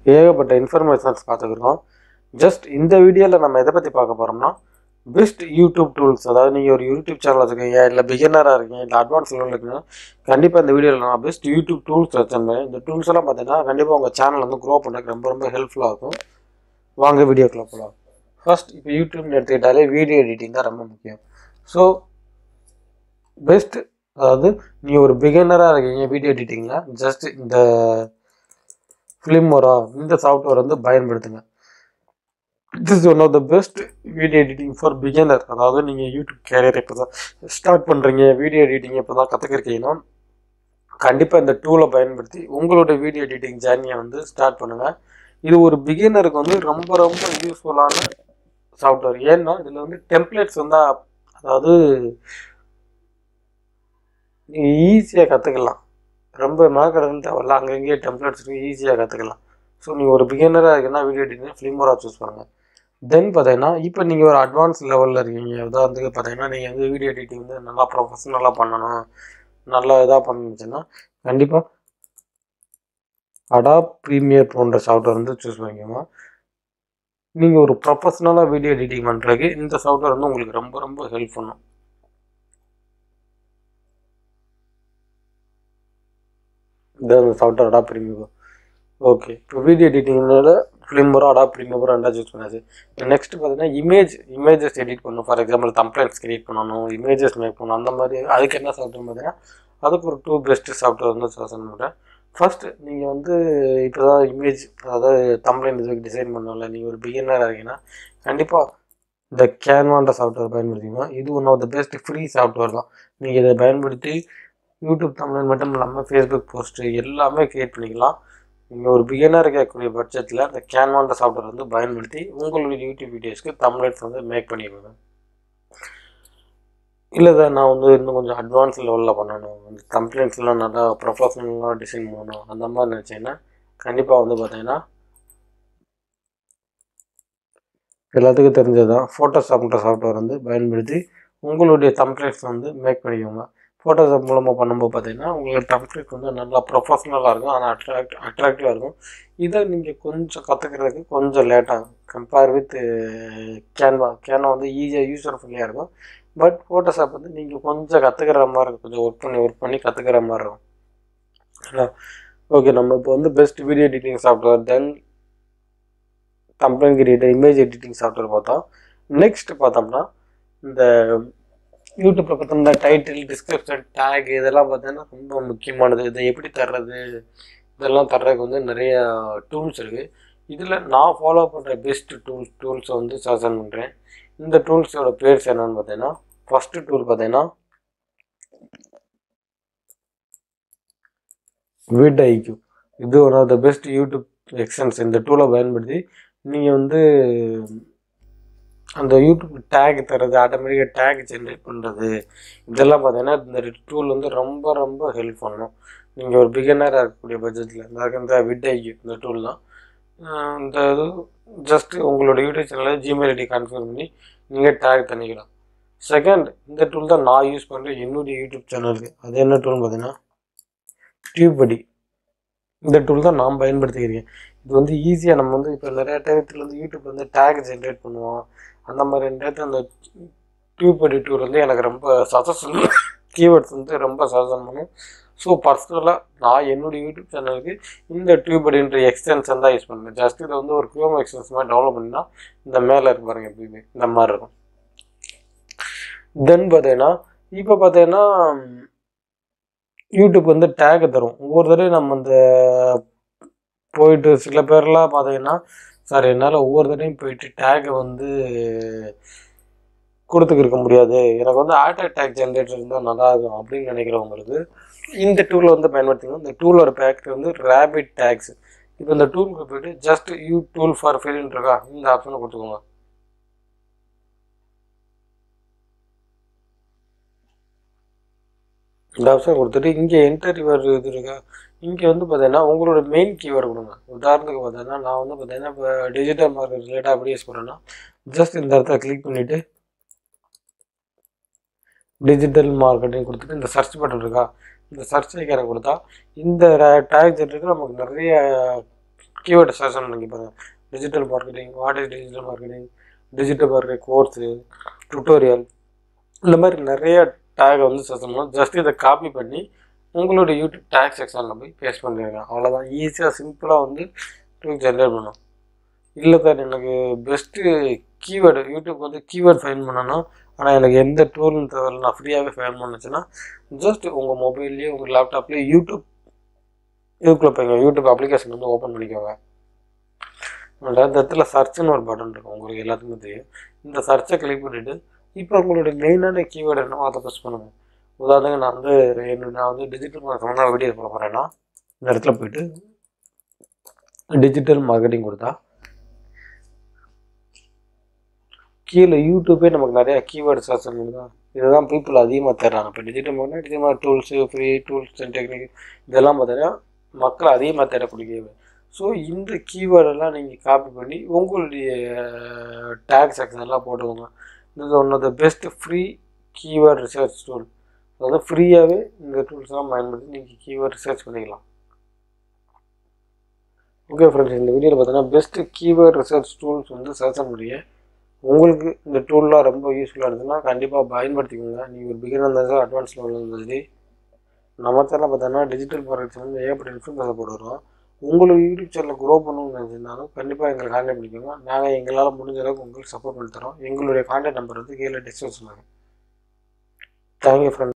ஏகப்பட்ட informations பார்த்துக்கிருக்கோம் just இந்த வீடியோவில் நம்ம எதை பற்றி பார்க்க போகிறோம்னா பெஸ்ட் யூடியூப் டூல்ஸ் அதாவது நீங்கள் ஒரு யூடியூப் சேனல் வச்சுருக்கீங்க இல்லை பிகினராக இருக்கீங்க இல்லை அட்வான்ஸ் லெவலில் இருக்கீங்கன்னா கண்டிப்பாக இந்த வீடியோவில் நான் பெஸ்ட் யூடியூப் டூல்ஸ் வச்சிருந்தேன் இந்த டூல்ஸ் எல்லாம் பார்த்தீங்கன்னா கண்டிப்பாக உங்கள் சேனல் வந்து க்ரோ பண்ணுறதுக்கு ரொம்ப ரொம்ப ஹெல்ப்ஃபுல்லாக இருக்கும் வாங்க வீடியோக்குள்ள போகலாம் ஃபர்ஸ்ட் இப்போ யூடியூப்னு எடுத்துக்கிட்டாலே வீடியோ எடிட்டிங் தான் ரொம்ப முக்கியம் ஸோ பெஸ்ட் அதாவது நீ ஒரு பிகினராக இருக்கீங்க வீடியோ எடிட்டிங்கில் ஜஸ்ட் இந்த ஃபிலிமோரா இந்த சாஃப்ட்வேர் வந்து பயன்படுத்துங்க this is one of the best video editing for beginner அதாவது நீங்கள் யூடியூப் கேரியர் இப்போ தான் ஸ்டார்ட் பண்ணுறீங்க வீடியோ எடிட்டிங் இப்போ தான் கற்றுக்கிறீங்கன்னா கண்டிப்பாக இந்த டூலை பயன்படுத்தி உங்களோட வீடியோ எடிட்டிங் ஜேர்னியை வந்து ஸ்டார்ட் பண்ணுங்கள் இது ஒரு பிகினருக்கு வந்து ரொம்ப ரொம்ப யூஸ்ஃபுல்லான சாஃப்ட்வேர் ஏன்னா இதில் வந்து டெம்ப்ளேட்ஸ் வந்து அதாவது நீங்கள் ஈஸியாக கற்றுக்கலாம் ரொம்ப மேக்கடல் தேவையில்ல அங்கங்கேயே டெம்ப்ளேட்ஸ் இருக்கு ஈஸியாக கற்றுக்கலாம் ஸோ நீங்கள் ஒரு பிகினராக இருக்குன்னா வீடியோ எடிட்டிங் ஃபிலிமோரா சூஸ் பண்ணுங்கள் தென் பார்த்தீங்கன்னா இப்போ நீங்கள் ஒரு அட்வான்ஸ் லெவலில் இருக்கீங்க உதாரணத்துக்கு பார்த்தீங்கன்னா நீங்கள் வந்து வீடியோ எடிட்டிங் வந்து நல்லா ப்ரொஃபஷனலாக பண்ணணும் நல்லா இதாக பண்ணுச்சுன்னா கண்டிப்பாக அடாப் ப்ரீமியர் போன்ற சாஃப்ட்வேர் வந்து சூஸ் பண்ணிக்கோங்க நீங்கள் ஒரு ப்ரொஃபஷனலாக வீடியோ எடிட்டிங் பண்ணுறதுக்கு இந்த சாஃப்ட்வேர் வந்து உங்களுக்கு ரொம்ப ரொம்ப ஹெல்ப் பண்ணும் இது அந்த சாஃப்ட்வேர் அடாப் ப்ரீமியர் ஓகே இப்போ வீடியோ எடிட்டிங்னால ஃபிலிமரோ அடாப் ப்ரீமியரோ ரெண்டா சூஸ் பண்ணாச்சு நெக்ஸ்ட் பார்த்தீங்கன்னா இமேஜ் இமேஜஸ் எடிட் பண்ணணும் ஃபார் எக்ஸாம்பிள் தம்ப்ளைன்ஸ் கிரியேட் பண்ணணும் இமேஜஸ் மேக் பண்ணணும் அந்த மாதிரி அதுக்கு என்ன சாஃப்ட்வேர் பார்த்தீங்கன்னா அதுக்கு ஒரு டூ பெஸ்ட் சாஃப்ட்வேர் வந்து சஜன் பண்ணுறேன் ஃபர்ஸ்ட் நீங்கள் வந்து இப்போ தான் இமேஜ் அதாவது தம்ப்ளைன் இதுக்கு டிசைன் பண்ணல நீங்கள் ஒரு பிகினராக இருக்கீங்கன்னா கண்டிப்பாக இந்த கேன்வான்ற சாஃப்ட்வேர் பயன்படுத்திங்கன்னா இது one of the best free software தான் நீங்கள் இதை பயன்படுத்தி யூடியூப் தமிழ் மட்டும் இல்லாமல் ஃபேஸ்புக் போஸ்ட்டு எல்லாமே க்ரியேட் பண்ணிக்கலாம் நீங்கள் ஒரு பிகினர் இருக்கக்கூடிய பட்சத்தில் இந்த கேன்வான்ற சாஃப்ட்வேர் வந்து பயன்படுத்தி உங்களுடைய யூடியூப் வீடியோஸ்க்கு தமிழ்ஸ் வந்து மேக் பண்ணிடுங்க இல்லை சார் நான் வந்து இன்னும் கொஞ்சம் அட்வான்ஸ் லெவலில் பண்ணணும் அந்த கம்ப்ளைண்ட்ஸ்லாம் நல்லா ப்ரொஃபஷனலாக டிசைன் பண்ணணும் அந்த மாதிரி நினச்சிங்கன்னா கண்டிப்பாக வந்து பார்த்தீங்கன்னா எல்லாத்துக்கும் தெரிஞ்சது தான் ஃபோட்டோஷாப்ன்ற சாஃப்ட்வேர் வந்து பயன்படுத்தி உங்களுடைய டம்ப்ளேட்ஸ் வந்து மேக் பண்ணிக்கோங்க ஃபோட்டோஷாப் மூலமாக பண்ணும்போது பார்த்தீங்கன்னா உங்களுக்கு டம்ப்ளேட் வந்து நல்லா ப்ரொஃபஷ்னலாக இருக்கும் ஆனால் அட்ராக்ட் அட்ராக்டிவாக இருக்கும் இதை நீங்கள் கொஞ்சம் கற்றுக்கிறதுக்கு கொஞ்சம் லேட்டாகும் கம்பேர் வித் கேன்வா கேன்வா வந்து ஈஸியாக யூஸர் ஃப்ரெண்ட்லியாக இருக்கும் பட் ஃபோட்டோஷாப் வந்து நீங்கள் கொஞ்சம் கற்றுக்கிற மாதிரி இருக்கும் கொஞ்சம் ஒர்க் பண்ணி ஒர்க் பண்ணி கற்றுக்கிற மாதிரி இருக்கும் ஓகே நம்ம இப்போ வந்து best video editing software then company creator image editing software பார்த்தோம் நெக்ஸ்ட் பார்த்தோம்னா இந்த யூடியூப்பில் பார்த்தோம்னா டைட்டில் டிஸ்கிரிப்ஷன் டேக் இதெல்லாம் பார்த்தீங்கன்னா ரொம்ப முக்கியமானது இதை எப்படி தர்றது இதெல்லாம் தர்றதுக்கு வந்து நிறைய டூல்ஸ் இருக்குது இதில் நான் ஃபாலோ பண்ணுற பெஸ்ட் டூல்ஸ் டூல்ஸை வந்து சஜன் பண்ணுறேன் இந்த டூல்ஸோட பேர்ஸ் என்னன்னு பார்த்தீங்கன்னா ஃபஸ்ட்டு டூல் பார்த்தீங்கன்னா விட் ஐக்யூ இது one of the best YouTube extension இந்த டூலை பயன்படுத்தி நீங்கள் வந்து அந்த யூடியூப் டேக் தர்றது ஆட்டோமேட்டிக்காக டேக் ஜென்ரேட் பண்ணுறது இதெல்லாம் பார்த்தீங்கன்னா இந்த டூல் வந்து ரொம்ப ரொம்ப ஹெல்ப் பண்ணும் நீங்கள் ஒரு பிகினராக இருக்கக்கூடிய பட்ஜெட்டில் இந்த இந்த விட் ஐக்யூ இந்த டூல் தான் இந்த இது ஜஸ்ட்டு உங்களோட யூடியூப் சேனலில் ஜிமெயில் ஐடி கன்ஃபர்ம் பண்ணி நீங்கள் டேக் பண்ணிக்கலாம் செகண்ட் இந்த டூல் தான் நான் யூஸ் பண்ணுறேன் என்னுடைய யூடியூப் சேனலுக்கு அது என்ன டூல்னு பார்த்தீங்கன்னா டியூபடி இந்த டூல் தான் நான் பயன்படுத்திக்கிறேன் இது வந்து ஈஸியாக நம்ம வந்து இப்போ நிறைய டயத்தில் வந்து யூடியூப் வந்து டேக் ஜென்ரேட் பண்ணுவோம் அந்த மாதிரி டயத்தில் அந்த டியூபடி டூல் வந்து எனக்கு ரொம்ப சஜஷன் கீவேர்ட்ஸ் வந்து ரொம்ப சஜஷன் பண்ணும் ஸோ பர்சனலாக நான் என்னுடைய யூடியூப் சேனலுக்கு இந்த டியூபடின்ற எக்ஸ்டென்ஷன் தான் யூஸ் பண்ணுறேன் ஜஸ்ட் இதை வந்து ஒரு க்ரோம் எக்ஸ்டென்ஸ் மாதிரி டெவலப் பண்ணினா இந்த மேலே இருக்கு பாருங்க எப்பயுமே இந்த மாதிரி இருக்கும் தென் பார்த்தீங்கன்னா இப்போ பார்த்தீங்கன்னா யூடியூப் வந்து டேக் தரும் ஒவ்வொரு தடவையும் நம்ம இந்த போயிட்டு சில பேர்லாம் பார்த்தீங்கன்னா சார் என்னால் ஒவ்வொரு தடவையும் போயிட்டு டேக்கை வந்து கொடுத்துக்கிருக்க முடியாது எனக்கு வந்து ஆட்டோ டேக் ஜென்ரேட்டர் இருந்தால் நல்லா இருக்கும் அப்படின்னு நினைக்கிறவங்களுக்கு இந்த டூலை வந்து பயன்படுத்திங்க இந்த டூலோட பேக் வந்து ரேபிட் டேக்ஸ் இப்போ இந்த டூலுக்கு போயிட்டு ஜஸ்ட் யூ டூல் ஃபார் ஃபெயில்னு இருக்கா இந்த ஆப்ஷனை கொடுத்துக்கோங்க இந்த ஆப்ஷன் கொடுத்துட்டு இங்கே என்டர் யுவர் இது இருக்கா இங்கே வந்து பார்த்தீங்கன்னா உங்களோட மெயின் கீவேர்டு கொடுங்க உதாரணத்துக்கு பார்த்தீங்கன்னா நான் வந்து பார்த்தீங்கன்னா இப்போ டிஜிட்டல் மார்க்கெட் ரிலேட்டாக அப்படி யூஸ் பண்ணுறேன்னா ஜஸ்ட் இந்த இடத்த கிளிக் பண்ணிவிட்டு டிஜிட்டல் மார்க்கெட்டிங் கொடுத்துட்டு இந்த சர்ச் பட்டன் இருக்கா இந்த சர்ச் ஐக்கானை கொடுத்தா இந்த டேக் ஜென்ரேட்டர் நமக்கு நிறைய கீவேர்டு சர்ச் பண்ணி பாருங்கள் digital marketing what is digital marketing digital marketing course tutorial இந்த மாதிரி நிறைய டேகை வந்து சர்ச் பண்ணலாம் ஜஸ்ட் இதை காப்பி பண்ணி உங்களோட யூடியூப் டேக் செக்ஷனில் போய் பேஸ்ட் பண்ணிடுங்க அவ்வளோதான் ஈஸியாக சிம்பிளாக வந்து யூடியூப் ஜென்ரேட் பண்ணும் இல்லை சார் எனக்கு பெஸ்ட்டு கீவேர்டு யூடியூப் வந்து கீவேர்ட் ஃபைன் பண்ணணும் ஆனால் எனக்கு எந்த டூலும் தேவையில்ல நான் ஃப்ரீயாகவே ஃபைன் பண்ணுச்சுன்னா ஜஸ்ட் உங்கள் மொபைல்லேயே உங்கள் லேப்டாப்லேயே யூடியூப் இதுக்குள்ளே போய்ங்க யூடியூப் அப்ளிகேஷன் வந்து ஓப்பன் பண்ணிக்கோங்க அந்த இடத்துல சர்ச்னு ஒரு பட்டன் இருக்கும் உங்களுக்கு எல்லாத்துக்குமே தெரியும் இந்த சர்ச்சை கிளிக் பண்ணிவிட்டு இப்போ உங்களுடைய மெயினான கீவேர்டு என்னவோ அதை ப்ரெஸ் பண்ணுங்கள் உதாரணத்துக்கு நான் வந்து என்ன நான் வந்து டிஜிட்டல் மார்க்கெட்டிங் வீடியோ போட போகிறேன்னா இந்த இடத்துல போயிட்டு டிஜிட்டல் மார்க்கெட்டிங் கொடுத்தா கீழே யூடியூப்பே நமக்கு நிறையா கீவேர்டு சர்ச் பண்ணுதான் இதுதான் பீப்புள் அதிகமாக தேடுறாங்க இப்போ digital marketing digital tools free tools and technique இதெல்லாம் பார்த்தீங்கன்னா மக்கள் அதிகமாக தேடக்கூடிய ஸோ இந்த கீவேர்டெல்லாம் நீங்கள் காப்பி பண்ணி உங்களுடைய டேக் செக்ஷன்லாம் போட்டுக்கோங்க இது one of the best free keyword research tool அதாவது ஃப்ரீயாகவே இந்த டூல்ஸ்லாம் பயன்படுத்தி நீங்கள் கீவேர்ட் ரிசர்ச் பண்ணிக்கலாம் ஓகே ஃப்ரெண்ட்ஸ் இந்த வீடியோவில் பார்த்தீங்கன்னா பெஸ்ட்டு கீவேர்ட் ரிசர்ச் டூல்ஸ் வந்து சர்ச் பண்ண முடியும் உங்களுக்கு இந்த டூல்லாம் ரொம்ப யூஸ்ஃபுல்லாக இருந்ததுன்னா கண்டிப்பாக பயன்படுத்திக்கோங்க நீங்கள் ஒரு பிகினர் இருந்தாலும் அட்வான்ஸ் லெவலில் இருந்தாலும் சரி நம்ம சேனலில் பார்த்தோன்னா டிஜிட்டல் மார்க்கெட் வந்து ஏகப்பட்ட இன்ஃப்ளூன்ஸை போடுறோம் உங்களுக்கு யூடியூப் சேனலை க்ரோ பண்ணணும்னு நினச்சிருந்தாலும் கண்டிப்பாக எங்களை கான்டாக்ட் பண்ணிக்கோங்க நாங்கள் எங்களால் முடிஞ்ச அளவுக்கு உங்களுக்கு சப்போர்ட் பண்ணி தரோம் எங்களுடைய கான்டாக்ட் நம்பர் வந்து கீழே டிஸ்கிரிப்ஷனில் தேங்க்யூ ஃப்ரெண்ட்